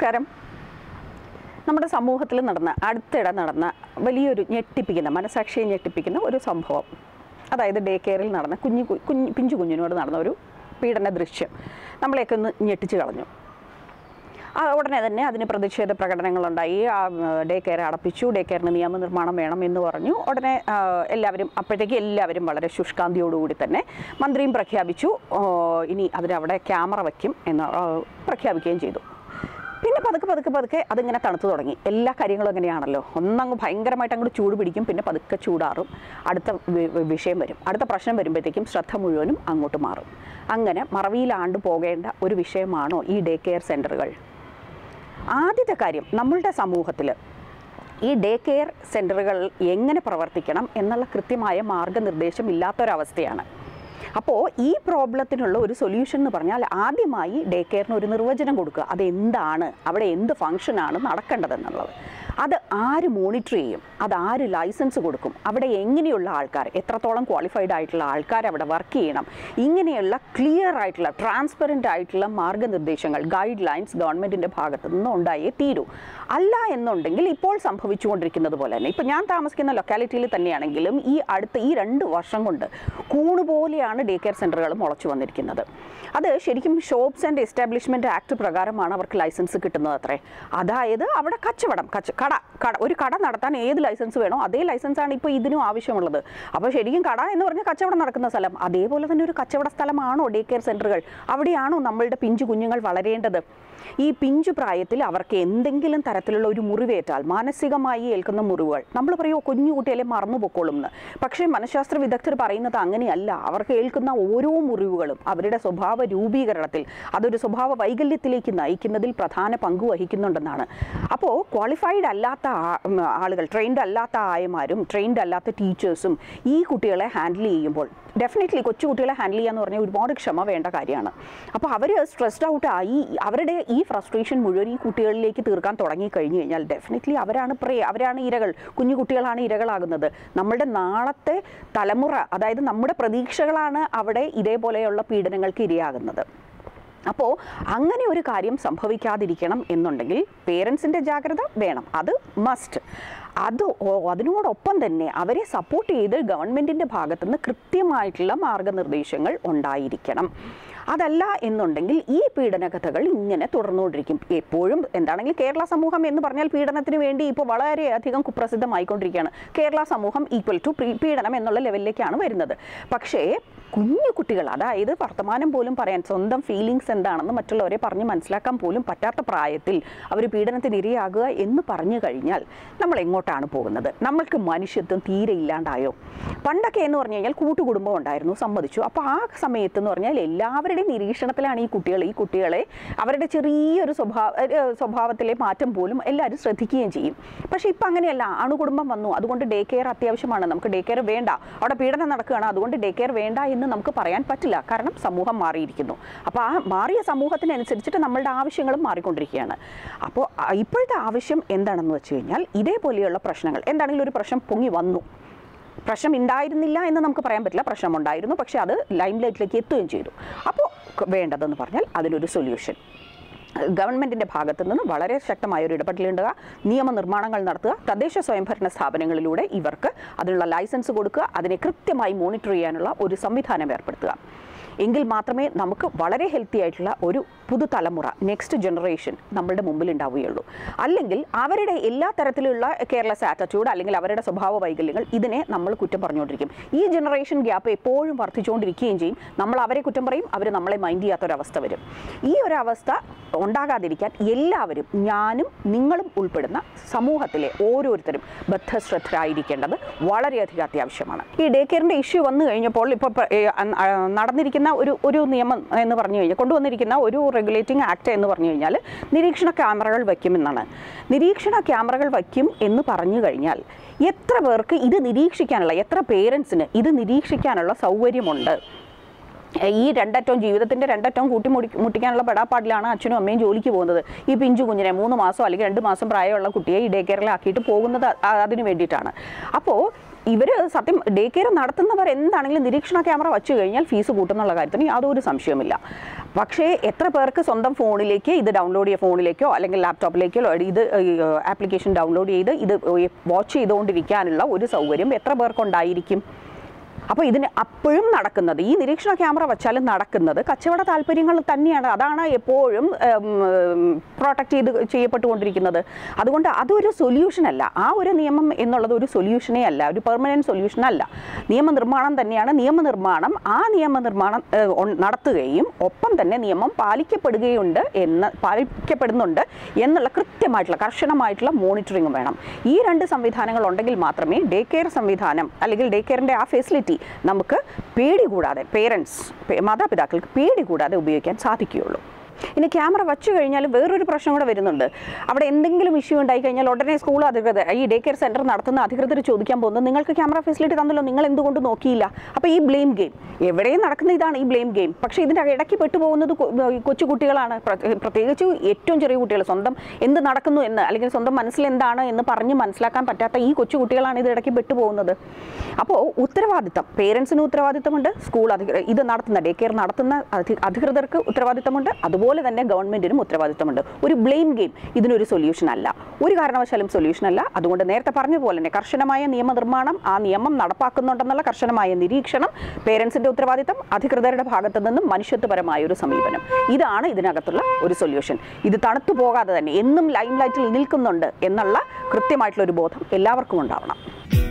നമസ്കാരം നമ്മുടെ സമൂഹത്തിൽ നടന്ന അടുത്തിടെ നടന്ന വലിയൊരു ഞെട്ടിപ്പിക്കുന്ന മനസാക്ഷിയെ ഞെട്ടിപ്പിക്കുന്ന ഒരു സംഭവം അതായത് ഡേ കെയറിൽ നടന്ന കുഞ്ഞു കു- കുഞ്ഞ് പിഞ്ചു കുഞ്ഞിനോട് നടന്ന ഒരു പീഡന ദൃശ്യം നമ്മളെയൊക്കെ ഒന്ന് ഞെട്ടിച്ച് കളഞ്ഞു ആ ഉടനെ തന്നെ അതിന് പ്രതിഷേധ പ്രകടനങ്ങളുണ്ടായി ആ ഡേ കെയർ അടപ്പിച്ചു ഡേ കെയറിന് നിയമനിർമ്മാണം വേണം എന്ന് പറഞ്ഞു ഉടനെ ആ, എല്ലാവരും അപ്പോഴത്തേക്ക് എല്ലാവരും വളരെ ശുഷ്കാന്തിയോടുകൂടി തന്നെ മന്ത്രിയും പ്രഖ്യാപിച്ചു ഓ, ഇനി അതിനവിടെ ക്യാമറ വയ്ക്കും എന്ന് ആ, പ്രഖ്യാപിക്കുകയും ചെയ്തു പിന്നെ പതുക്കെ പതുക്കെ പതുക്കെ അതിങ്ങനെ തണുത്തു തുടങ്ങി എല്ലാ കാര്യങ്ങളും അങ്ങനെയാണല്ലോ ഒന്നങ്ങ് ഭയങ്കരമായിട്ട് അങ്ങോട്ട് ചൂട് പിടിക്കും പിന്നെ പതുക്കെ ചൂടാറും അടുത്ത വി- വി- വിഷയം വരും അടുത്ത പ്രശ്നം വരുമ്പോഴത്തേക്കും ശ്രദ്ധ മുഴുവനും അങ്ങോട്ട് മാറും അങ്ങനെ മറവിയിലാണ്ട് പോകേണ്ട ഒരു വിഷയമാണോ ഈ ഡേ കെയർ സെൻറ്ററുകൾ ആദ്യത്തെ കാര്യം നമ്മളുടെ സമൂഹത്തിൽ ഈ ഡേ കെയർ സെൻറ്ററുകൾ എങ്ങനെ പ്രവർത്തിക്കണം എന്നുള്ള കൃത്യമായ മാർഗനിർദ്ദേശം ഇല്ലാത്തൊരവസ്ഥയാണ് അപ്പോൾ ഈ പ്രോബ്ലത്തിനുള്ള ഒരു സൊല്യൂഷൻ എന്ന് പറഞ്ഞാൽ ആദ്യമായി ഡേ കെയറിന് ഒരു നിർവചനം കൊടുക്കുക അത് എന്താണ് അവിടെ എന്ത് ഫങ്ഷനാണ് നടക്കേണ്ടതെന്നുള്ളത് അത് ആര് മോണിറ്റർ ചെയ്യും അത് ആര് ലൈസൻസ് കൊടുക്കും അവിടെ എങ്ങനെയുള്ള ആൾക്കാർ എത്രത്തോളം ക്വാളിഫൈഡ് ആയിട്ടുള്ള ആൾക്കാർ അവിടെ വർക്ക് ചെയ്യണം ഇങ്ങനെയുള്ള ക്ലിയർ ആയിട്ടുള്ള ട്രാൻസ്പെറൻ്റ് ആയിട്ടുള്ള മാർഗനിർദ്ദേശങ്ങൾ ഗൈഡ് ലൈൻസ് ഗവൺമെൻറ്റിൻ്റെ ഭാഗത്തു നിന്ന് ഉണ്ടായേ തീരൂ അല്ല എന്നുണ്ടെങ്കിൽ ഇപ്പോൾ സംഭവിച്ചുകൊണ്ടിരിക്കുന്നത് പോലെ തന്നെ ഇപ്പം ഞാൻ താമസിക്കുന്ന ലൊക്കാലിറ്റിയിൽ തന്നെയാണെങ്കിലും ഈ അടുത്ത ഈ രണ്ട് വർഷം കൊണ്ട് കൂണ് പോലെയാണ് ഡേ കെയർ സെൻ്ററുകൾ മുളച്ചു വന്നിരിക്കുന്നത് അത് ശരിക്കും ഷോപ്സ് ആൻഡ് എസ്റ്റാബ്ലിഷ്മെൻറ്റ് ആക്ട് പ്രകാരമാണ് അവർക്ക് ലൈസൻസ് കിട്ടുന്നത് അത്രേ അതായത് അവിടെ കച്ചവടം കച്ച കട കട ഒരു കട നടത്താൻ ഏത് ലൈസൻസ് വേണോ അതേ ലൈസൻസാണ് ഇപ്പോൾ ഇതിനും ആവശ്യമുള്ളത് അപ്പോൾ ശരിക്കും കട എന്ന് പറഞ്ഞാൽ കച്ചവടം നടക്കുന്ന സ്ഥലം അതേപോലെ തന്നെ ഒരു കച്ചവട സ്ഥലമാണോ ഡേ കെയർ സെൻ്ററുകൾ അവിടെയാണോ നമ്മളുടെ പിഞ്ചു കുഞ്ഞുങ്ങൾ വളരേണ്ടത് ഈ പിഞ്ചു പ്രായത്തിൽ അവർക്ക് എന്തെങ്കിലും തരത്തിലുള്ള ഒരു മുറിവേറ്റാൽ മാനസികമായി ഏൽക്കുന്ന മുറിവുകൾ നമ്മൾ പറയുമോ കുഞ്ഞു കുട്ടികളെ മറന്നു പൊക്കോളും എന്ന് പക്ഷേ മനഃശാസ്ത്ര വിദഗ്ധർ പറയുന്നത് അങ്ങനെയല്ല അവർക്ക് ഏൽക്കുന്ന ഓരോ മുറിവുകളും അവരുടെ സ്വഭാവ രൂപീകരണത്തിൽ അതൊരു സ്വഭാവ വൈകല്യത്തിലേക്ക് നയിക്കുന്നതിൽ പ്രധാന പങ്ക് വഹിക്കുന്നുണ്ടെന്നാണ് അപ്പോൾ ക്വാളിഫൈഡ് അല്ലാത്ത ആ- ഉം, ആളുകൾ ട്രെയിൻഡ് അല്ലാത്ത ആയമാരും ട്രെയിൻഡ് അല്ലാത്ത ടീച്ചേഴ്സും ഈ കുട്ടികളെ ഹാൻഡിൽ ചെയ്യുമ്പോൾ ഡെഫിനറ്റ്ലി കൊച്ചു കുട്ടികളെ ഹാൻഡിൽ ചെയ്യാന്ന് പറഞ്ഞാൽ ഒരുപാട് ക്ഷമ വേണ്ട കാര്യമാണ് അപ്പോൾ അവർ സ്ട്രെസ്ഡ് ഔട്ട് ആയി അവരുടെ ഈ ഫ്രസ്ട്രേഷൻ മുഴുവൻ ഈ കുട്ടികളിലേക്ക് തീർക്കാൻ തുടങ്ങി കഴിഞ്ഞു കഴിഞ്ഞാൽ ഡെഫിനറ്റ്ലി അവരാണ് പ്രേ അവരാണ് ഇരകൾ കുഞ്ഞു കുട്ടികളാണ് ഇരകളാകുന്നത് നമ്മളുടെ നാളത്തെ തലമുറ അതായത് നമ്മുടെ പ്രതീക്ഷകളാണ് അവിടെ ഇതേപോലെയുള്ള പീഡനങ്ങൾക്ക് ഇരയാകുന്നത് അപ്പോൾ അങ്ങനെ ഒരു കാര്യം സംഭവിക്കാതിരിക്കണം എന്നുണ്ടെങ്കിൽ പേരൻസിൻ്റെ ജാഗ്രത വേണം അത് മസ്റ്റ് അത് ഓ- അതിനോടൊപ്പം തന്നെ അവരെ സപ്പോർട്ട് ചെയ്ത് ഗവൺമെൻറ്റിൻ്റെ ഭാഗത്തുനിന്ന് കൃത്യമായിട്ടുള്ള മാർഗനിർദ്ദേശങ്ങൾ ഉണ്ടായിരിക്കണം അതല്ല എന്നുണ്ടെങ്കിൽ ഈ പീഡനകഥകൾ ഇങ്ങനെ തുടർന്നുകൊണ്ടിരിക്കും എപ്പോഴും എന്താണെങ്കിലും കേരള സമൂഹം എന്ന് പറഞ്ഞാൽ പീഡനത്തിന് വേണ്ടി ഇപ്പോൾ വളരെയധികം കുപ്രസിദ്ധമായിക്കൊണ്ടിരിക്കുകയാണ് കേരള സമൂഹം ഈക്വൽ ടു പീഡനം എന്നുള്ള ലെവലിലേക്കാണ് വരുന്നത് പക്ഷേ കുഞ്ഞു കുട്ടികൾ അതായത് വർത്തമാനം പോലും പറയാൻ സ്വന്തം ഫീലിങ്സ് എന്താണെന്ന് മറ്റുള്ളവരെ പറഞ്ഞ് മനസ്സിലാക്കാൻ പോലും പറ്റാത്ത പ്രായത്തിൽ അവർ പീഡനത്തിന് ഇരയാകുക എന്ന് പറഞ്ഞു കഴിഞ്ഞാൽ നമ്മൾ എങ്ങോട്ടാണ് പോകുന്നത് നമ്മൾക്ക് മനുഷ്യത്വം തീരെ ഇല്ലാണ്ടായോ പണ്ടൊക്കെ എന്ന് പറഞ്ഞു കഴിഞ്ഞാൽ കൂട്ടുകുടുംബം ഉണ്ടായിരുന്നു സമ്മതിച്ചു അപ്പോൾ ആ സമയത്ത് എന്ന് പറഞ്ഞാൽ എല്ലാവരുടെയും നിരീക്ഷണത്തിലാണ് ഈ കുട്ടികൾ ഈ കുട്ടികളെ അവരുടെ ചെറിയൊരു സ്വഭാവ ഏഹ് സ്വഭാവത്തിലെ മാറ്റം പോലും എല്ലാവരും ശ്രദ്ധിക്കുകയും ചെയ്യും പക്ഷേ ഇപ്പം അങ്ങനെയല്ല അണുകുടുംബം വന്നു അതുകൊണ്ട് ഡേ കെയർ അത്യാവശ്യമാണ് നമുക്ക് ഡേ കെയർ വേണ്ട അവിടെ പീഡനം നടക്കുകയാണ് അതുകൊണ്ട് ഡേ കെയർ വേണ്ട എന്ന് നമുക്ക് പറയാൻ പറ്റില്ല കാരണം സമൂഹം മാറിയിരിക്കുന്നു അപ്പോൾ ആ മാറിയ സമൂഹത്തിനനുസരിച്ചിട്ട് നമ്മളുടെ ആവശ്യങ്ങളും മാറിക്കൊണ്ടിരിക്കുകയാണ് അപ്പോൾ ആ, ഇപ്പോഴത്തെ ആവശ്യം എന്താണെന്ന് വെച്ച് കഴിഞ്ഞാൽ ഇതേപോലെയുള്ള പ്രശ്നങ്ങൾ എന്താണെങ്കിലും ഒരു പ്രശ്നം പൊങ്ങി വന്നു പ്രശ്നം ഉണ്ടായിരുന്നില്ല എന്ന് നമുക്ക് പറയാൻ പറ്റില്ല പ്രശ്നം ഉണ്ടായിരുന്നു പക്ഷേ അത് ലൈം ലൈറ്റിലേക്ക് എത്തുകയും ചെയ്തു അപ്പോൾ ക- വേണ്ടതെന്ന് പറഞ്ഞാൽ അതിനൊരു സൊല്യൂഷൻ ഗവൺമെൻറ്റിൻ്റെ ഭാഗത്തു നിന്ന് വളരെ ശക്തമായ ഒരു ഇടപെടലുണ്ടാകുക നിയമനിർമ്മാണങ്ങൾ നടത്തുക തദ്ദേശ സ്വയംഭരണ സ്ഥാപനങ്ങളിലൂടെ ഇവർക്ക് അതിനുള്ള ലൈസൻസ് കൊടുക്കുക അതിനെ കൃത്യമായി മോണിറ്റർ ചെയ്യാനുള്ള ഒരു സംവിധാനം ഏർപ്പെടുത്തുക എങ്കിൽ മാത്രമേ നമുക്ക് വളരെ ഹെൽത്തി ആയിട്ടുള്ള ഒരു പുതുതലമുറ നെക്സ്റ്റ് ജനറേഷൻ നമ്മളുടെ മുമ്പിൽ ഉണ്ടാവുകയുള്ളൂ അല്ലെങ്കിൽ അവരുടെ എല്ലാ തരത്തിലുള്ള കെയർലെസ് ആറ്റിറ്റ്യൂഡ് അല്ലെങ്കിൽ അവരുടെ സ്വഭാവ വൈകല്യങ്ങൾ ഇതിനെ നമ്മൾ കുറ്റം പറഞ്ഞുകൊണ്ടിരിക്കും ഈ ജനറേഷൻ ഗ്യാപ്പ് എപ്പോഴും വർദ്ധിച്ചുകൊണ്ടിരിക്കുകയും ചെയ്യും നമ്മൾ അവരെ കുറ്റം പറയും അവർ നമ്മളെ മൈൻഡ് ചെയ്യാത്തൊരവസ്ഥ വരും ഈ ഒരു അവസ്ഥ ഉണ്ടാകാതിരിക്കാൻ എല്ലാവരും ഞാനും നിങ്ങളും ഉൾപ്പെടുന്ന സമൂഹത്തിലെ ഓരോരുത്തരും ബദ്ധശ്രദ്ധരായിരിക്കേണ്ടത് വളരെയധികം അത്യാവശ്യമാണ് ഈ ഡേ കെയറിൻ്റെ ഇഷ്യൂ വന്നു കഴിഞ്ഞപ്പോൾ ഇപ്പോൾ നടന്നിരിക്കുന്ന ഒരു ഒരു നിയമം എന്ന് പറഞ്ഞു കഴിഞ്ഞാൽ കൊണ്ടുവന്നിരിക്കുന്ന ഒരു റെഗുലേറ്റിംഗ് ആക്ട് എന്ന് പറഞ്ഞു കഴിഞ്ഞാൽ നിരീക്ഷണ ക്യാമറകൾ വയ്ക്കുമെന്നാണ് നിരീക്ഷണ ക്യാമറകൾ വയ്ക്കും എന്ന് പറഞ്ഞു കഴിഞ്ഞാൽ എത്ര പേർക്ക് ഇത് നിരീക്ഷിക്കാനുള്ള എത്ര പേരൻസിന് ഇത് നിരീക്ഷിക്കാനുള്ള സൗകര്യമുണ്ട് ഈ രണ്ടറ്റവും ജീവിതത്തിൻ്റെ രണ്ടറ്റവും കൂട്ടി മുടി മുട്ടിക്കാനുള്ള പെടാപ്പാടിലാണ് അച്ഛനും അമ്മയും ജോലിക്ക് പോകുന്നത് ഈ പിഞ്ചു കുഞ്ഞിനെ മൂന്ന് മാസം അല്ലെങ്കിൽ രണ്ട് മാസം പ്രായമുള്ള കുട്ടിയെ ഈ ഡേ കെയറിലാക്കിയിട്ട് പോകുന്നത് അ- അതിന് വേണ്ടിയിട്ടാണ് അപ്പോൾ ഇവർ സത്യം ഡേ കെയർ നടത്തുന്നവർ എന്താണെങ്കിലും നിരീക്ഷണ ക്യാമറ വച്ചു കഴിഞ്ഞാൽ ഫീസ് കൂട്ടുന്നുള്ള കാര്യത്തിന് യാതൊരു സംശയവുമില്ല പക്ഷേ എത്ര പേർക്ക് സ്വന്തം ഫോണിലേക്ക് ഇത് ഡൗൺലോഡ് ചെയ്യ ഫോണിലേക്കോ അല്ലെങ്കിൽ ലാപ്ടോപ്പിലേക്കോ ഇത് ആപ്ലിക്കേഷൻ ഡൗൺലോഡ് ചെയ്ത് ഇത് വാച്ച് ചെയ്തുകൊണ്ടിരിക്കാനുള്ള ഒരു സൗകര്യം എത്ര പേർക്കുണ്ടായിരിക്കും അപ്പോൾ ഇതിന് അപ്പോഴും നടക്കുന്നത് ഈ നിരീക്ഷണ ക്യാമറ വെച്ചാലും നടക്കുന്നത് കച്ചവട താല്പര്യങ്ങൾ തന്നെയാണ് അതാണ് എപ്പോഴും പ്രൊട്ടക്റ്റ് ചെയ്ത് ചെയ്യപ്പെട്ടുകൊണ്ടിരിക്കുന്നത് അതുകൊണ്ട് അതൊരു സൊല്യൂഷൻ അല്ല ആ ഒരു നിയമം എന്നുള്ളത് ഒരു സൊല്യൂഷനേ അല്ല ഒരു പെർമനൻറ്റ് സൊല്യൂഷൻ അല്ല നിയമനിർമ്മാണം തന്നെയാണ് നിയമനിർമ്മാണം ആ നിയമനിർമ്മാണം ഏഹ്, ഉൺ- നടത്തുകയും ഒപ്പം തന്നെ നിയമം പാലിക്കപ്പെടുകയുണ്ട് എന്ന് പാലിക്കപ്പെടുന്നുണ്ട് എന്നുള്ള കൃത്യമായിട്ടുള്ള കർശനമായിട്ടുള്ള മോണിറ്ററിംഗ് വേണം ഈ രണ്ട് സംവിധാനങ്ങൾ ഉണ്ടെങ്കിൽ മാത്രമേ ഡേ കെയർ സംവിധാനം അല്ലെങ്കിൽ ഡേ കെയറിൻ്റെ ആ ഫെസിലിറ്റി നമുക്ക് പേടി കൂടാതെ പേരൻസ് മാതാപിതാക്കൾക്ക് പേടി കൂടാതെ ഉപയോഗിക്കാൻ സാധിക്കുകയുള്ളൂ ഇനി ക്യാമറ വച്ചു കഴിഞ്ഞാൽ വേറൊരു പ്രശ്നം കൂടെ വരുന്നുണ്ട് അവിടെ എന്തെങ്കിലും ഇഷ്യൂ ഉണ്ടായി കഴിഞ്ഞാൽ ഉടനെ സ്കൂൾ അധികൃതർ ഈ ഡേ കെയർ സെൻറ്റർ നടത്തുന്ന അധികൃതർ ചോദിക്കാൻ പോകുന്നത് നിങ്ങൾക്ക് ക്യാമറ ഫെസിലിറ്റി തന്നല്ലോ നിങ്ങൾ എന്തുകൊണ്ട് നോക്കിയില്ല അപ്പോൾ ഈ ബ്ലെയിം ഗെയിം എവിടെയും നടക്കുന്ന ഇതാണ് ഈ ബ്ലെയിം ഗെയിം പക്ഷേ ഇതിൻ്റെ ഇടയ്ക്ക് പെട്ടുപോകുന്നത് കൊ- ഈ കൊച്ചു കുട്ടികളാണ് പ്ര- പ്രത്യേകിച്ച് ഏറ്റവും ചെറിയ കുട്ടികൾ സ്വന്തം എന്ത് നടക്കുന്നു എന്ന് അല്ലെങ്കിൽ സ്വന്തം മനസ്സിൽ എന്താണ് എന്ന് പറഞ്ഞ് മനസ്സിലാക്കാൻ പറ്റാത്ത ഈ കൊച്ചു കുട്ടികളാണ് ഇത് ഇടയ്ക്ക് പെട്ടുപോകുന്നത് അപ്പോൾ ഉത്തരവാദിത്തം പേരൻസിന് ഉത്തരവാദിത്തമുണ്ട് സ്കൂൾ അധികൃതർ ഇത് നടത്തുന്ന ഡേ കെയർ നടത്തുന്ന അധി- അധികൃതർക്ക് ഉത്തരവാദിത്തമുണ്ട് അതുപോലെ തന്നെ ഗവൺമെൻറ്റിനും ഉത്തരവാദിത്തമുണ്ട് ഒരു ബ്ലെയിം ഗെയിം ഇതിനൊരു സൊല്യൂഷൻ അല്ല ഒരു കാരണവശാലും സൊല്യൂഷൻ അല്ല അതുകൊണ്ട് നേരത്തെ പറഞ്ഞ പോലെ തന്നെ കർശനമായ നിയമനിർമ്മാണം ആ നിയമം നടപ്പാക്കുന്നുണ്ടെന്നുള്ള കർശനമായ നിരീക്ഷണം പേരൻസിൻ്റെ ഉത്തരവാദിത്തം അധികൃതരുടെ ഭാഗത്തു നിന്നും മനുഷ്യത്വപരമായ ഒരു സമീപനം ഇതാണ് ഇതിനകത്തുള്ള ഒരു സൊല്യൂഷൻ ഇത് തണുത്തു പോകാതെ തന്നെ എന്നും ലൈം ലൈറ്റിൽ നിൽക്കുന്നുണ്ട് എന്നുള്ള കൃത്യമായിട്ടുള്ള ഒരു ബോധം എല്ലാവർക്കും ഉണ്ടാവണം